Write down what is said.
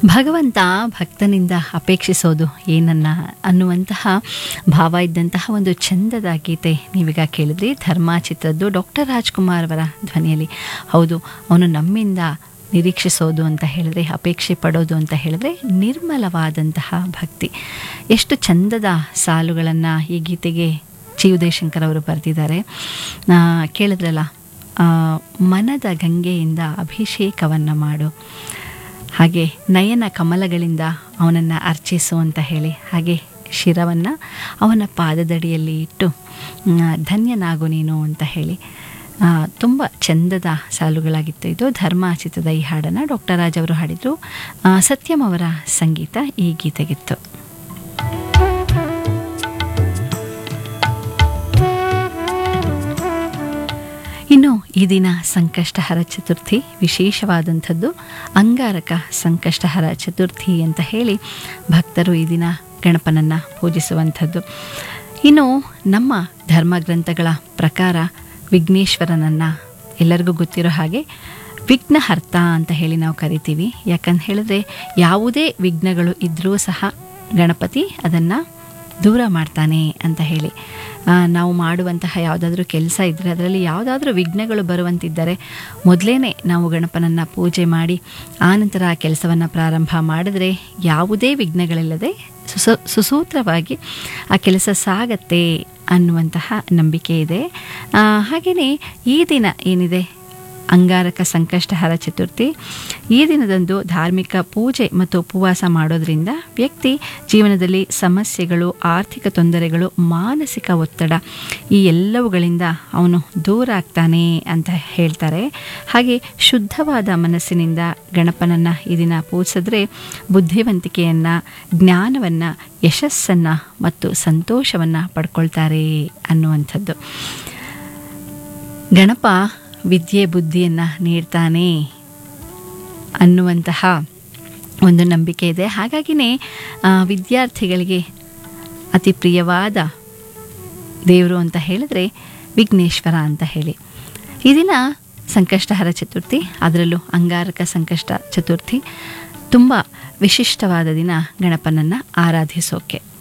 ಭಗವಂತ ಭಕ್ತನಿಂದ ಅಪೇಕ್ಷಿಸೋದು ಏನನ್ನ ಅನ್ನುವಂತಹ ಭಾವ ಇದ್ದಂತಹ ಒಂದು ಚಂದದ ಗೀತೆ ನೀವೀಗ ಕೇಳಿದ್ರಿ ಧರ್ಮ ಚಿತ್ರದ್ದು ಡಾಕ್ಟರ್ ರಾಜ್ಕುಮಾರ್ ಅವರ ಧ್ವನಿಯಲ್ಲಿ ಹೌದು ಅವನು ನಮ್ಮಿಂದ ನಿರೀಕ್ಷಿಸೋದು ಅಂತ ಹೇಳಿದ್ರೆ ಅಪೇಕ್ಷೆ ಪಡೋದು ಅಂತ ಹೇಳಿದ್ರೆ ನಿರ್ಮಲವಾದಂತಹ ಭಕ್ತಿ ಎಷ್ಟು ಚಂದದ ಸಾಲುಗಳನ್ನು ಈ ಗೀತೆಗೆ ಚಿ ಉದಯಶಂಕರ್ ಅವರು ಬರೆದಿದ್ದಾರೆ ಆ, ಕೇಳಿದ್ರಲ್ಲ ಆ, ಮನದ ಗಂಗೆಯಿಂದ ಅಭಿಷೇಕವನ್ನು ಮಾಡು ಹಾಗೆ ನಯನ ಕಮಲಗಳಿಂದ ಅವನನ್ನು ಅರ್ಚಿಸು ಅಂತ ಹೇಳಿ ಹಾಗೆ ಶಿರವನ್ನು ಅವನ ಪಾದದಡಿಯಲ್ಲಿ ಇಟ್ಟು ಮ್, ಧನ್ಯನಾಗು ನೀನು ಅಂತ ಹೇಳಿ ಆ, ತುಂಬ ಚಂದದ ಸಾಲುಗಳಾಗಿತ್ತು ಇದು ಧರ್ಮ ಚಿತ್ರದ ಈ ಹಾಡನ್ನು ಡಾಕ್ಟರ್ ರಾಜ್ ಅವರು ಹಾಡಿದರು ಆ, ಸತ್ಯಂ ಅವರ ಸಂಗೀತ ಈ ಗೀತೆಗಿತ್ತು ಇನ್ನು ಈ ದಿನ ಸಂಕಷ್ಟಹರ ಚತುರ್ಥಿ ವಿಶೇಷವಾದಂಥದ್ದು ಅಂಗಾರಕ ಸಂಕಷ್ಟಹರ ಚತುರ್ಥಿ ಅಂತ ಹೇಳಿ ಭಕ್ತರು ಈ ದಿನ ಗಣಪನನ್ನು ಪೂಜಿಸುವಂಥದ್ದು ಇನ್ನು ನಮ್ಮ ಧರ್ಮಗ್ರಂಥಗಳ ಪ್ರಕಾರ ವಿಘ್ನೇಶ್ವರನನ್ನು ಎಲ್ಲರಿಗೂ ಗೊತ್ತಿರೋ ಹಾಗೆ ವಿಘ್ನಹರ್ತ ಅಂತ ಹೇಳಿ ನಾವು ಕರಿತೀವಿ ಯಾಕಂತ ಹೇಳಿದ್ರೆ ಯಾವುದೇ ವಿಘ್ನಗಳು ಇದ್ದರೂ ಸಹ ಗಣಪತಿ ಅದನ್ನು ದೂರ ಮಾಡ್ತಾನೆ ಅಂತ ಹೇಳಿ ಆ, ನಾವು ಮಾಡುವಂತಹ ಯಾವುದಾದ್ರೂ ಕೆಲಸ ಇದ್ದರೆ ಅದರಲ್ಲಿ ಯಾವುದಾದ್ರೂ ವಿಘ್ನಗಳು ಬರುವಂತಿದ್ದರೆ ಮೊದಲೇ ನಾವು ಗಣಪನನ್ನು ಪೂಜೆ ಮಾಡಿ ಆನಂತರ ಆ ಕೆಲಸವನ್ನು ಪ್ರಾರಂಭ ಮಾಡಿದ್ರೆ ಯಾವುದೇ ವಿಘ್ನಗಳಿಲ್ಲದೆ ಸುಸ ಸುಸೂತ್ರವಾಗಿ ಆ ಕೆಲಸ ಸಾಗತ್ತೆ ಅನ್ನುವಂತಹ ನಂಬಿಕೆ ಇದೆ ಹಾಗೆಯೇ ಈ ದಿನ ಏನಿದೆ ಅಂಗಾರಕ ಸಂಕಷ್ಟಹರ ಚತುರ್ಥಿ ಈ ದಿನದಂದು ಧಾರ್ಮಿಕ ಪೂಜೆ ಮತ್ತು ಉಪವಾಸ ಮಾಡೋದ್ರಿಂದ ವ್ಯಕ್ತಿ ಜೀವನದಲ್ಲಿ ಸಮಸ್ಯೆಗಳು ಆರ್ಥಿಕ ತೊಂದರೆಗಳು ಮಾನಸಿಕ ಒತ್ತಡ ಈ ಎಲ್ಲವುಗಳಿಂದ ಅವನು ದೂರ ಆಗ್ತಾನೆ ಅಂತ ಹೇಳ್ತಾರೆ ಹಾಗೆ ಶುದ್ಧವಾದ ಮನಸ್ಸಿನಿಂದ ಗಣಪನನ್ನು ಈ ದಿನ ಪೂಜಿಸಿದ್ರೆ ಬುದ್ಧಿವಂತಿಕೆಯನ್ನು ಜ್ಞಾನವನ್ನು ಯಶಸ್ಸನ್ನು ಮತ್ತು ಸಂತೋಷವನ್ನು ಪಡ್ಕೊಳ್ತಾರೆ ಅನ್ನುವಂಥದ್ದು ಗಣಪ ವಿದ್ಯೆ ಬುದ್ಧಿಯನ್ನು ನೀಡ್ತಾನೆ ಅನ್ನುವಂತಹ ಒಂದು ನಂಬಿಕೆ ಇದೆ ಹಾಗಾಗಿನೇ ಆ, ವಿದ್ಯಾರ್ಥಿಗಳಿಗೆ ಅತಿ ಪ್ರಿಯವಾದ ದೇವರು ಅಂತ ಹೇಳಿದ್ರೆ ವಿಘ್ನೇಶ್ವರ ಅಂತ ಹೇಳಿ ಈ ದಿನ ಸಂಕಷ್ಟಹರ ಚತುರ್ಥಿ ಅದರಲ್ಲೂ ಅಂಗಾರಕ ಸಂಕಷ್ಟ ಚತುರ್ಥಿ ತುಂಬ ವಿಶಿಷ್ಟವಾದ ದಿನ ಗಣಪನನ್ನು ಆರಾಧಿಸೋಕೆ